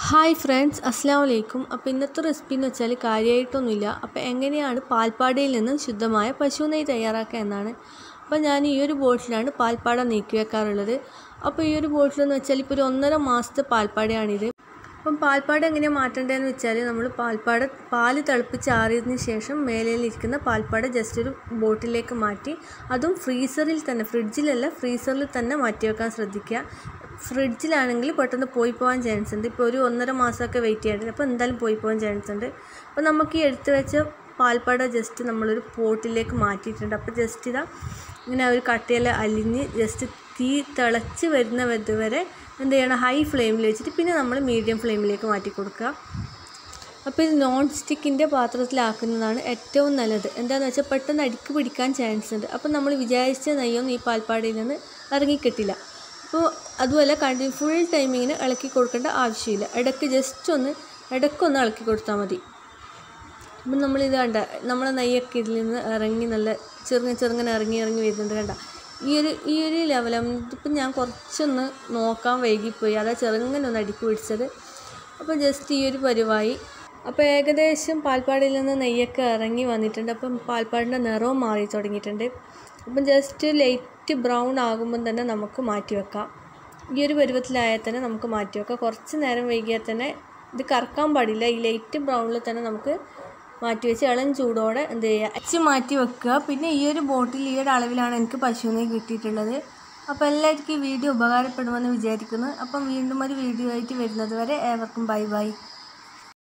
hi friends അസ്സാം വലൈക്കും അപ്പോൾ ഇന്നത്തെ റെസിപ്പി എന്ന് വെച്ചാൽ കാര്യമായിട്ടൊന്നുമില്ല അപ്പോൾ എങ്ങനെയാണ് പാൽപ്പാടയിൽ നിന്ന് ശുദ്ധമായ പശു നെയ്യ് തയ്യാറാക്കുക എന്നാണ് അപ്പോൾ ഞാൻ ഈ ഒരു ബോട്ടിലാണ് പാൽപ്പാട നീക്കി വെക്കാറുള്ളത് അപ്പോൾ ഈ ഒരു ബോട്ടിൽ എന്ന് വെച്ചാൽ ഇപ്പോൾ ഒരു ഒന്നര മാസത്തെ പാൽപ്പാടയാണിത് അപ്പം പാൽപ്പാട എങ്ങനെയാണ് മാറ്റേണ്ടതെന്ന് വെച്ചാൽ നമ്മൾ പാൽപ്പാട പാല് തിളപ്പിച്ചാറിയതിന് ശേഷം മേലയിലിരിക്കുന്ന പാൽപ്പാട ജസ്റ്റ് ഒരു ബോട്ടിലേക്ക് മാറ്റി അതും ഫ്രീസറിൽ തന്നെ ഫ്രിഡ്ജിലല്ല ഫ്രീസറിൽ തന്നെ മാറ്റി വെക്കാൻ ശ്രദ്ധിക്കുക ഫ്രിഡ്ജിലാണെങ്കിൽ പെട്ടെന്ന് പോയി പോകാൻ ചാൻസ് ഉണ്ട് ഇപ്പോൾ ഒരു ഒന്നര മാസമൊക്കെ വെയിറ്റ് ചെയ്യേണ്ടത് അപ്പോൾ എന്തായാലും പോയി പോകാൻ ചാൻസ് ഉണ്ട് അപ്പോൾ നമുക്ക് ഈ എടുത്ത് വെച്ച പാൽപ്പാട ജസ്റ്റ് നമ്മളൊരു പോട്ടിലേക്ക് മാറ്റിയിട്ടുണ്ട് അപ്പോൾ ജസ്റ്റ് ഇതാ ഇങ്ങനെ ഒരു കട്ടയെല്ലാം അലിഞ്ഞ് ജസ്റ്റ് തീ തിളച്ച് വരുന്ന വരെ എന്ത് ചെയ്യണം ഹൈ ഫ്ലെയിമിൽ വെച്ചിട്ട് പിന്നെ നമ്മൾ മീഡിയം ഫ്ലെയിമിലേക്ക് മാറ്റി കൊടുക്കുക അപ്പോൾ ഇത് നോൺ സ്റ്റിക്കിൻ്റെ പാത്രത്തിലാക്കുന്നതാണ് ഏറ്റവും നല്ലത് എന്താണെന്ന് വെച്ചാൽ പെട്ടെന്ന് അടുക്ക് പിടിക്കാൻ ചാൻസ് ഉണ്ട് അപ്പോൾ നമ്മൾ വിചാരിച്ച നെയ്യൊന്നും ഈ പാൽപ്പാടയിൽ നിന്ന് ഇറങ്ങിക്കിട്ടില്ല അപ്പോൾ അതുപോലെ കണ്ടി ഫുൾ ടൈമിങ്ങിന് ഇളക്കി കൊടുക്കേണ്ട ആവശ്യമില്ല ഇടയ്ക്ക് ജസ്റ്റ് ഒന്ന് ഇടയ്ക്കൊന്ന് ഇളക്കി കൊടുത്താൽ മതി അപ്പം നമ്മളിത് കണ്ട നമ്മളെ നെയ്യൊക്കെ ഇതിൽ നിന്ന് ഇറങ്ങി നല്ല ചെറുങ്ങനെ ചെറുങ്ങനെ ഇറങ്ങി ഇറങ്ങി വരുന്നുണ്ട് കണ്ട ഈ ഒരു ഈ ഒരു ലെവലാകുമ്പോൾ ഇപ്പം ഞാൻ കുറച്ചൊന്ന് നോക്കാൻ വൈകിപ്പോയി അതാ ചെറുങ്ങനെ ഒന്ന് അടുക്കി പിടിച്ചത് അപ്പോൾ ജസ്റ്റ് ഈ ഒരു പരിവായി അപ്പോൾ ഏകദേശം പാൽപ്പാടിയിൽ നിന്ന് നെയ്യൊക്കെ ഇറങ്ങി വന്നിട്ടുണ്ട് അപ്പം പാൽപ്പാടിൻ്റെ നിറവും മാറി തുടങ്ങിയിട്ടുണ്ട് അപ്പം ജസ്റ്റ് ലൈറ്റ് ബ്രൗൺ ആകുമ്പം തന്നെ നമുക്ക് മാറ്റി വെക്കാം ഈ ഒരു പരുവത്തിലായാൽ തന്നെ നമുക്ക് മാറ്റി വെക്കാം കുറച്ച് നേരം വൈകിയാൽ തന്നെ ഇത് കറക്കാൻ പാടില്ല ഈ ലൈറ്റ് ബ്രൗണിൽ തന്നെ നമുക്ക് മാറ്റി വെച്ച് ഇളം ചൂടോടെ എന്ത് ചെയ്യുക അച്ച് മാറ്റി വെക്കുക പിന്നെ ഈ ഒരു ബോട്ടിൽ ഈ ഒരു അളവിലാണ് എനിക്ക് പശുവിനെ കിട്ടിയിട്ടുള്ളത് അപ്പോൾ എല്ലാവർക്കും ഈ വീഡിയോ ഉപകാരപ്പെടുമെന്ന് വിചാരിക്കുന്നു അപ്പം വീണ്ടും ഒരു വീഡിയോ ആയിട്ട് വരുന്നത് വരെ ഏവർക്കും ബൈ ബൈ